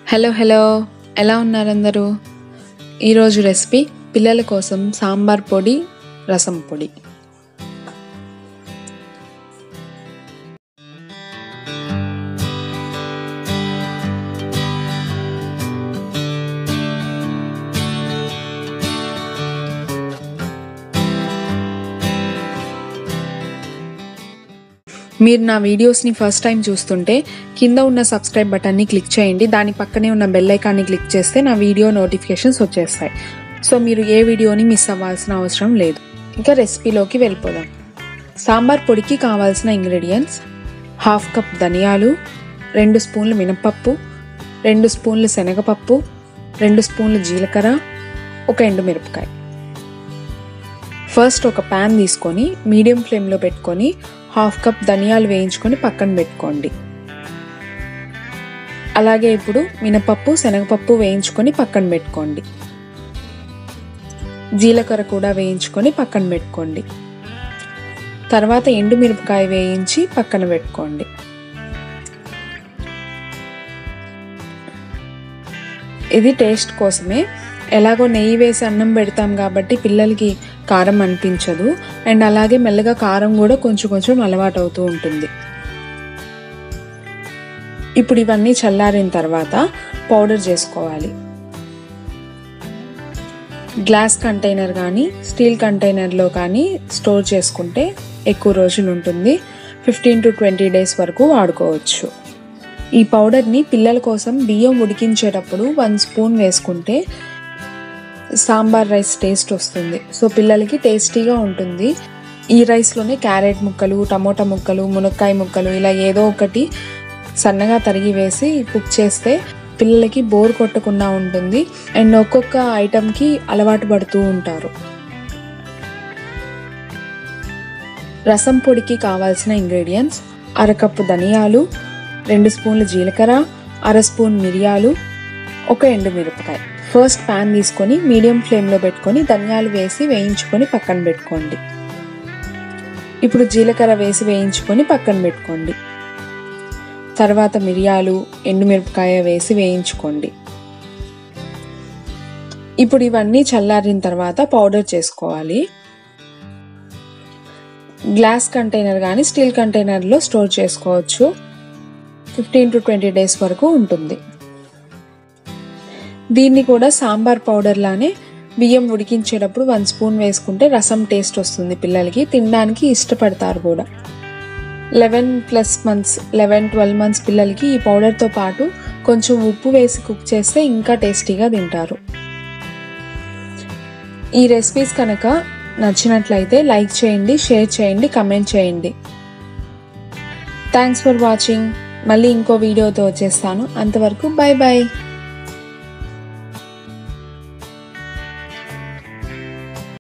hello hello ఎలా ఉన్నారు అందరూ ఈరోజు రెసిపీ పిల్లల కోసం సాంబార్ పొడి రసం పొడి మీరు నా వీడియోస్ని ఫస్ట్ టైం చూస్తుంటే కింద ఉన్న సబ్స్క్రైబ్ బటన్ని క్లిక్ చేయండి దాని పక్కనే ఉన్న బెల్ ఐకాన్ని క్లిక్ చేస్తే నా వీడియో నోటిఫికేషన్స్ వచ్చేస్తాయి సో మీరు ఏ వీడియోని మిస్ అవ్వాల్సిన అవసరం లేదు ఇంకా రెసిపీలోకి వెళ్ళిపోదాం సాంబార్ పొడికి కావాల్సిన ఇంగ్రీడియంట్స్ హాఫ్ కప్ ధనియాలు రెండు స్పూన్లు మినపప్పు రెండు స్పూన్లు శనగపప్పు రెండు స్పూన్లు జీలకర్ర ఒక ఎండుమిరపకాయ ఫస్ట్ ఒక ప్యాన్ తీసుకొని మీడియం ఫ్లేమ్లో పెట్టుకొని హాఫ్ కప్ ధనియాలు వేయించుకొని పక్కన పెట్టుకోండి అలాగే ఇప్పుడు మినపప్పు శనగపప్పు వేయించుకొని పక్కన పెట్టుకోండి జీలకర్ర కూడా వేయించుకొని పక్కన పెట్టుకోండి తర్వాత ఎండుమిరపకాయ వేయించి పక్కన పెట్టుకోండి ఇది టేస్ట్ కోసమే ఎలాగో నెయ్యి వేసి అన్నం పెడతాం కాబట్టి పిల్లలకి కారం అనిపించదు అండ్ అలాగే మెల్లగా కారం కూడా కొంచెం కొంచెం అలవాటు అవుతూ ఉంటుంది ఇప్పుడు ఇవన్నీ చల్లారిన తర్వాత పౌడర్ చేసుకోవాలి గ్లాస్ కంటైనర్ కానీ స్టీల్ కంటైనర్లో కానీ స్టోర్ చేసుకుంటే ఎక్కువ రోజులు ఉంటుంది ఫిఫ్టీన్ టు ట్వంటీ డేస్ వరకు వాడుకోవచ్చు ఈ పౌడర్ని పిల్లల కోసం బియ్యం ఉడికించేటప్పుడు వన్ స్పూన్ వేసుకుంటే సాంబార్ రైస్ టేస్ట్ వస్తుంది సో పిల్లలకి టేస్టీగా ఉంటుంది ఈ రైస్లోనే క్యారెట్ ముక్కలు టమోటా ముక్కలు మునక్కాయ ముక్కలు ఇలా ఏదో ఒకటి సన్నగా తరిగి వేసి కుక్ చేస్తే పిల్లలకి బోర్ కొట్టకుండా ఉంటుంది అండ్ ఒక్కొక్క ఐటెంకి అలవాటు పడుతూ ఉంటారు రసం పొడికి కావాల్సిన ఇంగ్రీడియంట్స్ అరకప్పు ధనియాలు రెండు స్పూన్లు జీలకర్ర అర స్పూన్ మిరియాలు ఒక ఎండుమిరపకాయ ఫస్ట్ ప్యాన్ తీసుకొని మీడియం ఫ్లేమ్లో పెట్టుకొని ధనియాలు వేసి వేయించుకొని పక్కన పెట్టుకోండి ఇప్పుడు జీలకర్ర వేసి వేయించుకొని పక్కన పెట్టుకోండి తర్వాత మిరియాలు ఎండుమిరపకాయ వేసి వేయించుకోండి ఇప్పుడు ఇవన్నీ చల్లారిన తర్వాత పౌడర్ చేసుకోవాలి గ్లాస్ కంటైనర్ కానీ స్టీల్ కంటైనర్లో స్టోర్ చేసుకోవచ్చు ఫిఫ్టీన్ టు ట్వంటీ డేస్ వరకు ఉంటుంది దీన్ని కూడా సాంబార్ పౌడర్ లానే బియ్యం ఉడికించేటప్పుడు వన్ స్పూన్ వేసుకుంటే రసం టేస్ట్ వస్తుంది పిల్లలకి తినడానికి ఇష్టపడతారు కూడా eleven plus months eleven twelve months పిల్లలకి ఈ పౌడర్తో పాటు కొంచెం ఉప్పు వేసి కుక్ చేస్తే ఇంకా టేస్టీగా తింటారు ఈ రెసిపీస్ కనుక నచ్చినట్లయితే లైక్ చేయండి షేర్ చేయండి కమెంట్ చేయండి థ్యాంక్స్ ఫర్ వాచింగ్ మళ్ళీ ఇంకో వీడియోతో వచ్చేస్తాను అంతవరకు బాయ్ బాయ్